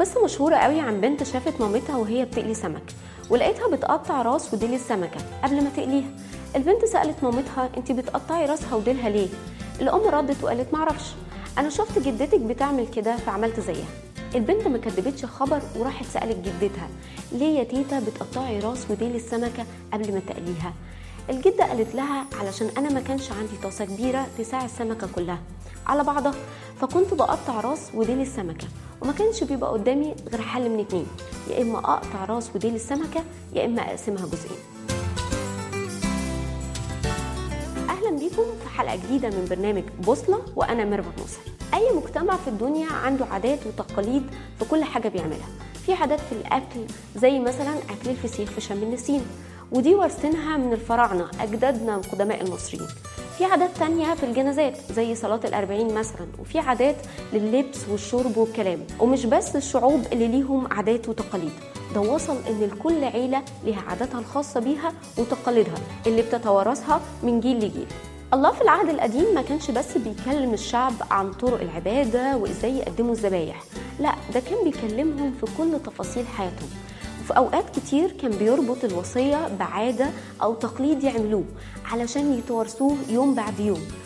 قصة مشهورة قوي عن بنت شافت مامتها وهي بتقلي سمك ولقيتها بتقطع راس وديل السمكة قبل ما تقليها البنت سألت مامتها انت بتقطعي راسها وديلها ليه الأم ردت وقالت معرفش أنا شفت جدتك بتعمل كده فعملت زيها البنت ما كدبتش خبر وراحت سألت جدتها ليه يا تيتا بتقطعي راس وديل السمكة قبل ما تقليها الجدة قالت لها علشان أنا ما كانش عندي طاسة كبيرة تساع السمكة كلها على بعضها فكنت بقطع راس وديل السمكة وما كانش بيبقى قدامي غير حل من اتنين يا إما أقطع راس وديل السمكة يا إما أقسمها جزئين أهلا بيكم في حلقة جديدة من برنامج بوصلة وأنا ميرفت نصر أي مجتمع في الدنيا عنده عادات وتقاليد في كل حاجة بيعملها في عادات في الأكل زي مثلا أكل الفسيخ في شم النسيم ودي وارثينها من الفراعنة أجدادنا وقدماء المصريين في عادات تانية في الجنازات زي صلاة الأربعين مثلا وفي عادات لللبس والشرب والكلام ومش بس الشعوب اللي ليهم عادات وتقاليد ده وصل ان لكل عيلة ليها عاداتها الخاصة بيها وتقاليدها اللي بتتوارثها من جيل لجيل الله في العهد القديم ما كانش بس بيكلم الشعب عن طرق العبادة وازاي يقدموا الذبايح لا ده كان بيكلمهم في كل تفاصيل حياتهم وفي أوقات كتير كان بيربط الوصية بعادة أو تقليد يعملوه علشان يتوارثوه يوم بعد يوم